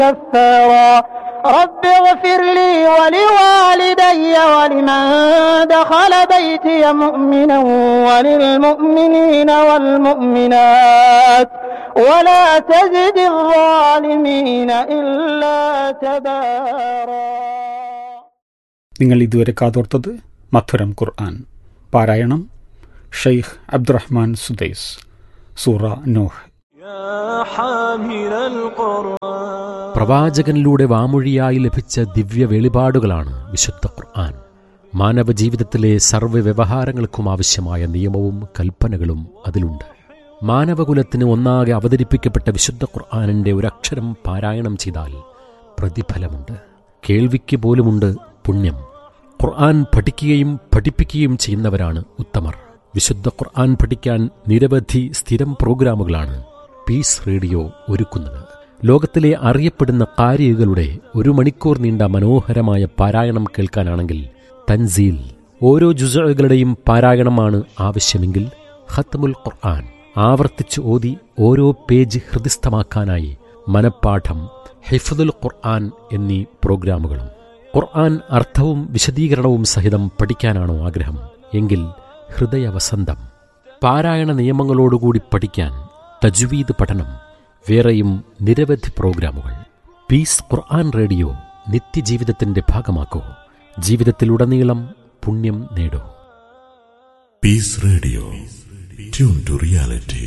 كفارا رب اغفر لي ولوالدي ولمن دخل بيتي مؤمنا وللمؤمنين والمؤمنات ولا تزد الظالمين إلا تبارا നിങ്ങൾ ഇതുവരെ കാതോർത്തത് മധുരം ഖുർആൻ പാരായണം ഷെയ്ഖ് അബ്ദുറഹ്മാൻ സുദൈസ് സൂറ നോഹ് يا حامل القرآن പ്രവാചകനിലൂടെ വാമൊഴിയായി ലഭിച്ച ദിവ്യ വെളിപാടുകളാണ് വിശുദ്ധ ഖുർആൻ മാനവ ജീവിതത്തിലെ സർവ്വ വ്യവഹാരങ്ങൾക്കും ആവശ്യമായ നിയമവും കൽപ്പനകളും അതിലുണ്ട് മാനവകുലത്തിന് ഒന്നാകെ അവതരിപ്പിക്കപ്പെട്ട വിശുദ്ധ ഖുർആാനിൻ്റെ ഒരക്ഷരം പാരായണം ചെയ്താൽ പ്രതിഫലമുണ്ട് കേൾവിക്ക് പോലുമുണ്ട് പുണ്യം ഖുർആൻ പഠിക്കുകയും പഠിപ്പിക്കുകയും ചെയ്യുന്നവരാണ് ഉത്തമർ വിശുദ്ധ ഖുർആൻ പഠിക്കാൻ നിരവധി സ്ഥിരം പ്രോഗ്രാമുകളാണ് പീസ് റേഡിയോ ഒരുക്കുന്നത് ലോകത്തിലെ അറിയപ്പെടുന്ന കാരികകളുടെ ഒരു മണിക്കൂർ നീണ്ട മനോഹരമായ പാരായണം കേൾക്കാനാണെങ്കിൽ തൻസീൽ ഓരോ ജുസകളുടെയും പാരായണമാണ് ആവശ്യമെങ്കിൽ ഖത്മുൽ ഖുർആൻ ആവർത്തിച്ച് ഓതി ഓരോ പേജ് ഹൃദിസ്ഥമാക്കാനായി മനപ്പാഠം ഹിഫ്ദുൽ ഖുർആൻ എന്നീ പ്രോഗ്രാമുകളും ഖുർആൻ അർത്ഥവും വിശദീകരണവും സഹിതം പഠിക്കാനാണോ ആഗ്രഹം എങ്കിൽ ഹൃദയവസന്തം പാരായണ നിയമങ്ങളോടുകൂടി പഠിക്കാൻ തജ്വീദ് പഠനം വേറെയും നിരവധി പ്രോഗ്രാമുകൾ പീസ് ഖുർആൻ റേഡിയോ നിത്യജീവിതത്തിന്റെ ഭാഗമാക്കൂ ജീവിതത്തിലുടനീളം പുണ്യം നേടൂ Peace Radio. Tune to reality.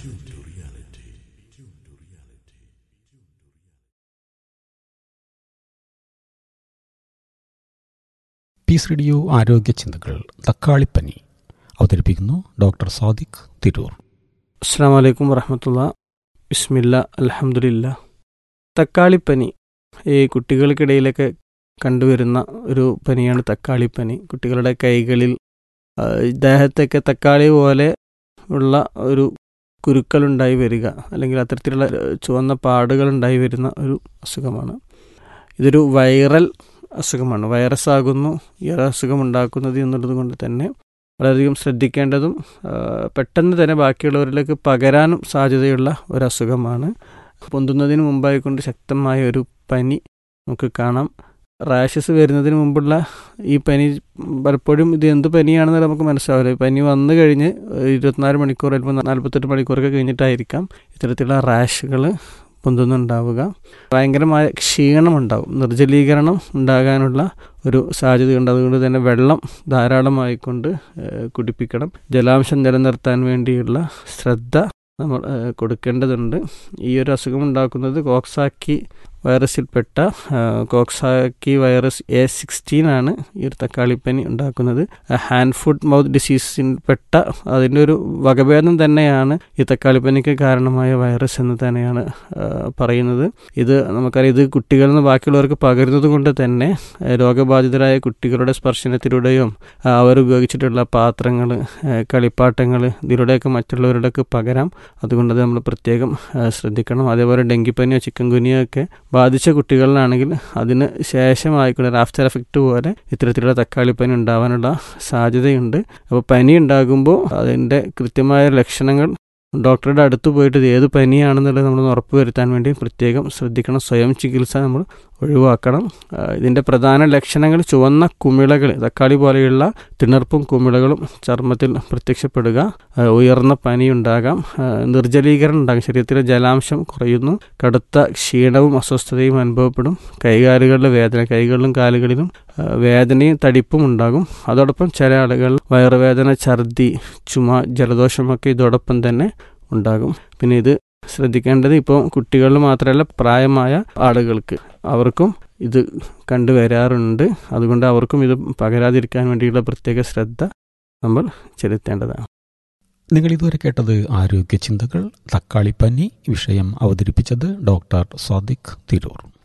Peace radio ആരോഗ്യ ചിന്തകൾ തക്കാളിപ്പനി അവതരിപ്പിക്കുന്നു ഡോക്ടർ സാദിഖ് തിരൂർ അസ്സാം വലൈക്കും വറഹമത്തുള്ള ബിസ്മില്ല അലഹമുല്ല തക്കാളിപ്പനി ഈ കുട്ടികൾക്കിടയിലൊക്കെ കണ്ടുവരുന്ന ഒരു പനിയാണ് തക്കാളിപ്പനി കുട്ടികളുടെ കൈകളിൽ ആ, ദേഹത്തൊക്കെ തക്കാളി പോലെ ഉള്ള ഒരു കുരുക്കളുണ്ടായി വരിക അല്ലെങ്കിൽ അത്തരത്തിലുള്ള ഏഹ്, ചുവന്ന പാടുകളുണ്ടായി വരുന്ന ഒരു അസുഖമാണ് ഇതൊരു വൈറൽ അസുഖമാണ് വൈറസ് ആകുന്നു ഈ ഒരു അസുഖം ഉണ്ടാക്കുന്നത് എന്നുള്ളത് കൊണ്ട് തന്നെ വളരെയധികം ശ്രദ്ധിക്കേണ്ടതും ആ, പെട്ടെന്ന് തന്നെ ബാക്കിയുള്ളവരിലേക്ക് പകരാനും സാധ്യതയുള്ള ഒരു അസുഖമാണ് പൊന്തുന്നതിന് മുമ്പായി കൊണ്ട് ശക്തമായ ഒരു പനി നമുക്ക് കാണാം റാഷസ് വരുന്നതിന് മുമ്പുള്ള ഈ പനി പലപ്പോഴും ഇത് എന്ത് പനിയാണെന്ന് നമുക്ക് മനസ്സിലാവില്ല ഈ പനി വന്നു കഴിഞ്ഞ് ഇരുപത്തിനാല് മണിക്കൂർ ചിലപ്പോൾ നാൽപ്പത്തെട്ട് മണിക്കൂറൊക്കെ കഴിഞ്ഞിട്ടായിരിക്കാം ഇത്തരത്തിലുള്ള റാഷുകൾ പൊന്തുന്നുണ്ടാവുക ഭയങ്കരമായ ക്ഷീണമുണ്ടാവും നിർജ്ജലീകരണം ഉണ്ടാകാനുള്ള ഒരു സാധ്യതയുണ്ട് അതുകൊണ്ട് തന്നെ വെള്ളം ധാരാളമായിക്കൊണ്ട് ഏഹ്, കുടിപ്പിക്കണം ജലാംശം നിലനിർത്താൻ വേണ്ടിയുള്ള ശ്രദ്ധ നമ്മൾ ഏഹ്, കൊടുക്കേണ്ടതുണ്ട് ഈ ഒരു അസുഖം ഉണ്ടാക്കുന്നത് കോക്സാക്കി വൈറസിൽപ്പെട്ട ഏഹ്, കോക്സാക്കി വൈറസ് എ സിക്സ്റ്റീൻ ആണ് ഈ ഒരു തക്കാളിപ്പനി ഉണ്ടാക്കുന്നത് ഹാൻഡ് ഫുഡ് മൗത്ത് ഡിസീസിൽപ്പെട്ട അതിൻ്റെ ഒരു വകഭേദം തന്നെയാണ് ഈ തക്കാളിപ്പനിക്ക് കാരണമായ വൈറസ് എന്ന് തന്നെയാണ് ഏഹ്, പറയുന്നത് ഇത് നമുക്കറിയാം ഇത് കുട്ടികളിൽ നിന്ന് ബാക്കിയുള്ളവർക്ക് പകരുന്നത് കൊണ്ട് തന്നെ ഏഹ്, രോഗബാധിതരായ കുട്ടികളുടെ സ്പർശനത്തിലൂടെയും ആ, അവർ ഉപയോഗിച്ചിട്ടുള്ള പാത്രങ്ങൾ കളിപ്പാട്ടങ്ങൾ ഇതിലൂടെയൊക്കെ മറ്റുള്ളവരുടെയൊക്കെ പകരാം അതുകൊണ്ട് അത് നമ്മൾ പ്രത്യേകം ആ, ശ്രദ്ധിക്കണം അതേപോലെ ഡെങ്കിപ്പനിയോ ചിക്കൻ ഗുനിയോ ഒക്കെ ബാധിച്ച കുട്ടികളിലാണെങ്കിൽ അതിന് ശേഷമായിക്കൊണ്ട് ആഫ്റ്റർ എഫക്റ്റ് പോലെ ഇത്തരത്തിലുള്ള തക്കാളിപ്പനി ഉണ്ടാവാനുള്ള സാധ്യതയുണ്ട് അപ്പോൾ പനി ഉണ്ടാകുമ്പോൾ അതിൻ്റെ കൃത്യമായ ലക്ഷണങ്ങൾ ഡോക്ടറുടെ അടുത്ത് പോയിട്ട് ഇത് ഏത് പനിയാണെന്നുള്ളത് നമ്മൾ ഉറപ്പ് വരുത്താൻ വേണ്ടി പ്രത്യേകം ശ്രദ്ധിക്കണം സ്വയം ചികിത്സ നമ്മൾ ഒഴിവാക്കണം ആ, ഇതിൻ്റെ പ്രധാന ലക്ഷണങ്ങൾ ചുവന്ന കുമിളകൾ തക്കാളി പോലെയുള്ള തിണർപ്പും കുമിളകളും ചർമ്മത്തിൽ പ്രത്യക്ഷപ്പെടുക ആ, ഉയർന്ന പനി ഉണ്ടാകാം ആ, നിർജ്ജലീകരണം ഉണ്ടാകും ശരീരത്തിലെ ജലാംശം കുറയുന്നു കടുത്ത ക്ഷീണവും അസ്വസ്ഥതയും അനുഭവപ്പെടും കൈകാലുകളിലെ വേദന കൈകളിലും കാലുകളിലും ആ, വേദനയും തടിപ്പും ഉണ്ടാകും അതോടൊപ്പം ചില ആളുകൾ വയറുവേദന ഛർദി ചുമ ജലദോഷമൊക്കെ ഇതോടൊപ്പം തന്നെ ഉണ്ടാകും പിന്നെ ഇത് ശ്രദ്ധിക്കേണ്ടത് ഇപ്പോൾ കുട്ടികളിൽ മാത്രമല്ല പ്രായമായ ആളുകൾക്ക് അവർക്കും ഇത് കണ്ടുവരാറുണ്ട് അതുകൊണ്ട് അവർക്കും ഇത് പകരാതിരിക്കാൻ വേണ്ടിയുള്ള പ്രത്യേക ശ്രദ്ധ നമ്മൾ ചെലുത്തേണ്ടതാണ് നിങ്ങൾ ഇതുവരെ കേട്ടത് ആരോഗ്യ ചിന്തകൾ തക്കാളിപ്പനി വിഷയം അവതരിപ്പിച്ചത് ഡോക്ടർ സാദിഖ് തിരൂർ